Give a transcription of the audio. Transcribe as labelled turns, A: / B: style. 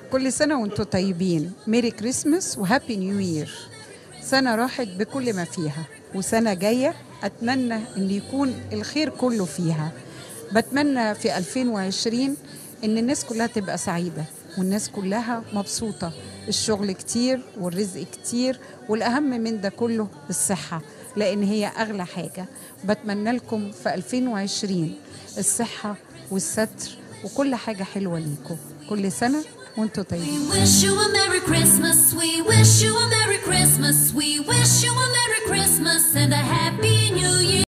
A: كل سنة وانتم طيبين ميري كريسماس وهابي نيو يير سنة راحت بكل ما فيها وسنة جاية أتمنى أن يكون الخير كله فيها بتمنى في 2020 أن الناس كلها تبقى سعيدة والناس كلها مبسوطة الشغل كتير والرزق كتير والأهم من ده كله الصحة لأن هي أغلى حاجة بتمنى لكم في 2020 الصحة والستر وكل حاجة حلوة ليكم كل سنة وانتم طيبين
B: We wish you a Merry Christmas. We wish you a Merry Christmas. We wish you a Merry Christmas and a Happy New Year.